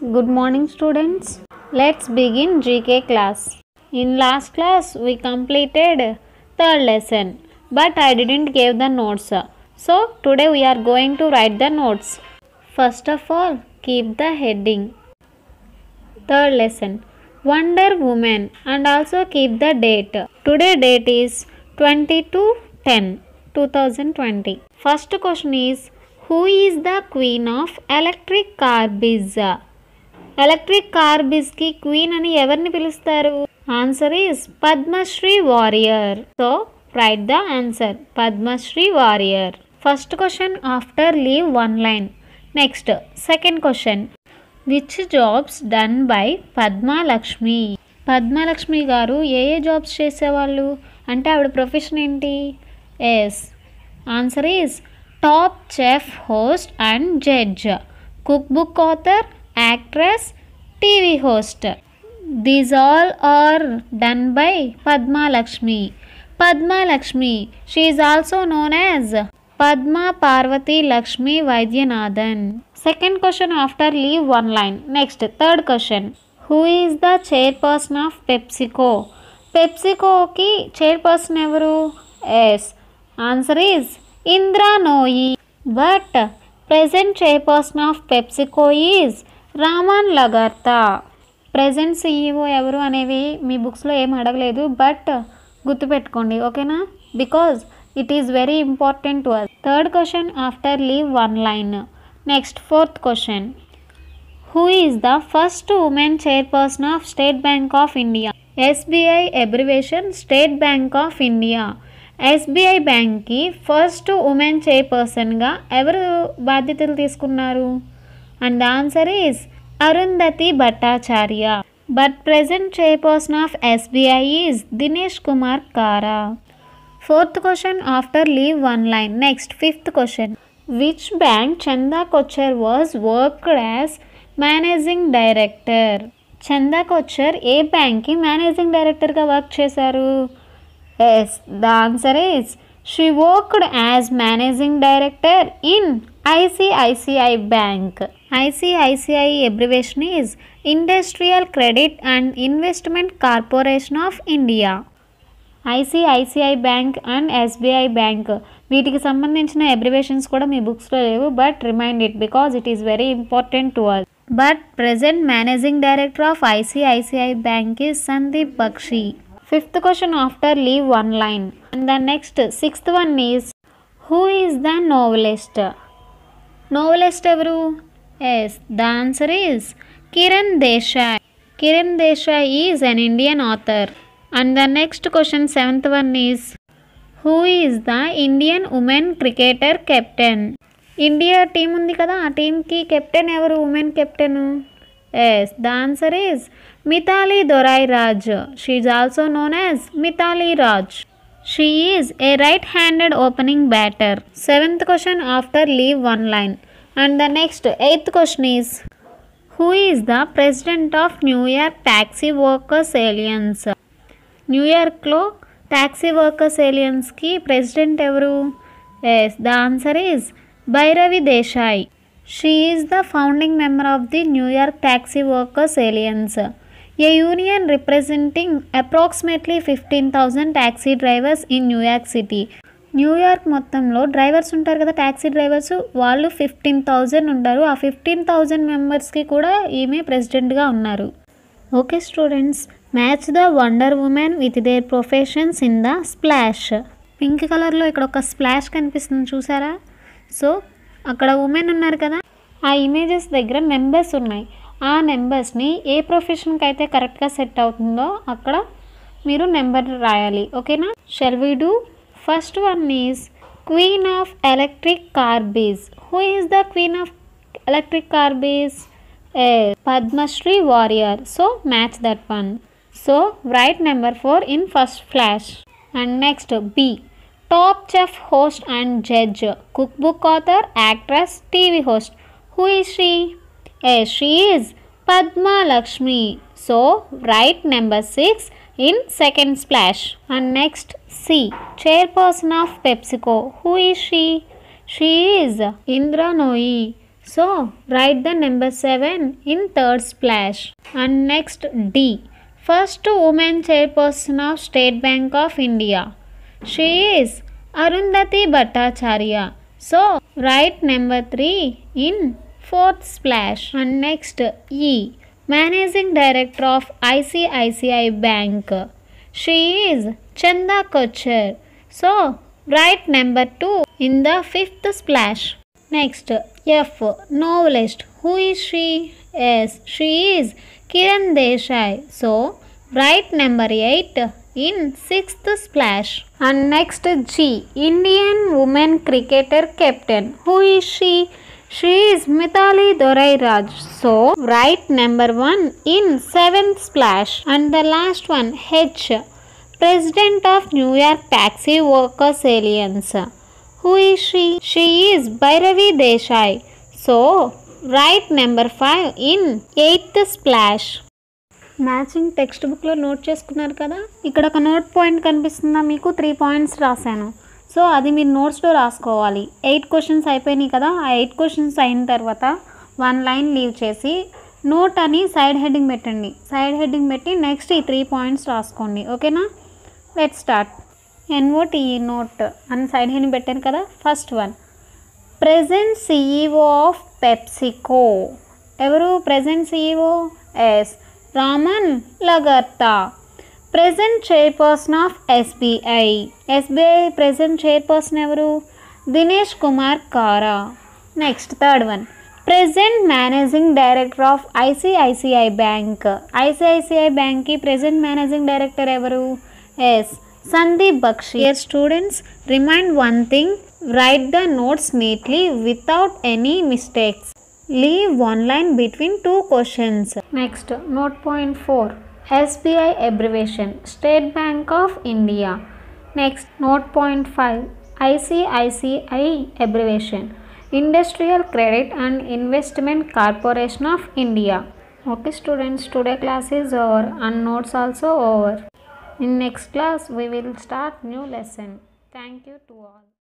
Good morning, students. Let's begin GK class. In last class, we completed third lesson, but I didn't give the notes. So today we are going to write the notes. First of all, keep the heading. Third lesson Wonder Woman and also keep the date. Today date is 22 10 2020. First question is Who is the queen of electric car biz? Electric car బిజ్కి queen అని ఎవరిని పిలుస్తారు answer is Padmasree Warrior so right the answer Padmasree Warrior first question after leave one line next second question which jobs done by Padmalakshmi Padmalakshmi గారు ఏ ఏ jobs చేసేవాళ్ళు అంటే ఆవిడ ప్రొఫెషన్ ఏంటి yes answer is top chef host and judge cook book author actress TV host these all are done by Padmalakshmi Padmalakshmi she is also known as Padma Parvathi Lakshmi Vaidyanathan second question after leave one line next third question who is the chairperson of PepsiCo పెప్సికోకి chairperson ఎవరు yes answer is Indra Nooyi but present chairperson of PepsiCo is Ramon Laguarta present CEO ఎవరు అనేవి మీ బుక్స్లో ఏం అడగలేదు but గుర్తుపెట్టుకోండి ఓకేనా because it is very important to us third question after leave one line next fourth question who is the first women chairperson of state Bank of India SBI abbreviation State Bank of India SBI బ్యాంక్కి first women చైర్పర్సన్గా ఎవరు బాధ్యతలు తీసుకున్నారు and the answer is Arundhati Bhattacharya but present chairperson of SBI is Dinesh Kumar Khara fourth question after leave one line next fifth question which bank Chanda Kochhar was worked as managing director Chanda Kochhar ఏ బ్యాంక్కి managing డైరెక్టర్గా work చేశారు yes the answer is she worked as managing director in ICICI bank ICICI abbreviation is industrial credit and investment corporation of India ICICI bank and SBI bank వీటికి సంబంధించిన abbreviations కూడా మీ బుక్స్లో లేవు but remind it because it is very important to us but present managing director of ICICI bank is Sandeep Bakhshi fifth question after leave one line and the next sixth one is who is the novelist novelist ఎవరు yes the answer is Kiran Desai Kiran Desai is an Indian author and the next question seventh one is who is the Indian women cricketer captain India team ఉంది కదా ఆ టీంకి captain ఎవరు women captain yes the answer is Mithali Dorai Raj she is also known as Mithali Raj she is a right handed opening batter seventh question after leave one line and the next eighth question is who is the president of New York taxi workers alliance న్యూయార్క్లో taxi workers ఏలియన్స్కి president ఎవరు yes the answer is Bhairavi Desai she is the founding member of the New York taxi workers alliance a union representing approximately fifteen thousand taxi drivers in New York city New York మొత్తంలో drivers ఉంటారు కదా taxi drivers వాళ్ళు fifteen thousand ఉంటారు ఆ fifteen thousand మెంబర్స్కి కూడా ఈమె ప్రెసిడెంట్గా ఉన్నారు okay students match the wonder women with their professions in the splash pink కలర్లో ఇక్కడ ఒక స్ప్లాష్ కనిపిస్తుంది చూసారా సో అక్కడ ఉమెన్ ఉన్నారు కదా ఆ ఇమేజెస్ దగ్గర నెంబర్స్ ఉన్నాయి ఆ నెంబర్స్ని ఏ ప్రొఫెషన్కి అయితే కరెక్ట్గా సెట్ అవుతుందో అక్కడ మీరు నెంబర్ రాయాలి ఓకేనా shall we do first one is queen of electric car biz who is the queen of electric car biz a Padmasree Warrior so match that one so write number four in first flash and next B top chef host and judge cook book author actress TV host who is she a she is Padma Lakshmi so write number six in second splash. And next C. Chairperson of PepsiCo. Who is she? She is Indra Nooyi. So write the number 7 in third splash. And next D. First woman chairperson of State Bank of India. She is Arundhati Bhattacharya. So write number 3 in fourth splash. And next E. Managing Director of ICICI Bank. She is Chanda Kochar. So write number 2 in the fifth splash. Next F. Novelist. Who is she? Yes, she is Kiran Desai. So write number 8 in sixth splash. And next G. Indian woman cricketer captain. Who is she? She is Mithali Dorairaj. So write number 1 in seventh splash. And the last one H. President of New York Taxi Workers Alliance. Who is she? She is Bhairavi Desai. So write number 5 in eighth splash. Matching text బుక్లో note చేసుకున్నారు కదా ఇక్కడ ఒక note point కనిపిస్తుందా మీకు three points రాశాను so అది మీరు నోట్స్లో రాసుకోవాలి ఎయిట్ క్వశ్చన్స్ అయిపోయినాయి కదా ఆ ఎయిట్ క్వశ్చన్స్ అయిన తర్వాత వన్ లైన్ లీవ్ చేసి నోట్ అని సైడ్ హెడ్డింగ్ పెట్టండి సైడ్ హెడ్డింగ్ పెట్టి నెక్స్ట్ ఈ త్రీ పాయింట్స్ రాసుకోండి ఓకేనా లెట్ స్టార్ట్ ఎన్ఓటి నోట్ అని సైడ్ హెడ్డింగ్ పెట్టాను కదా first one present CEO of PepsiCo ఎవరు present CEO yes Ramon Laguarta present chairperson of SBI SBI present chairperson ఎవరు Dinesh Kumar Khara next third one present managing director of ICICI bank ICICI బ్యాంక్కి present managing director ఎవరు yes Sandeep Bakhshi year students remind one thing write the notes neatly without any mistakes leave one line between two questions next note point four SBI abbreviation State Bank of India next note point five ICICI abbreviation industrial credit and investment corporation of India okay students today class is over and notes also over In next class, we will start new lesson. Thank you to all.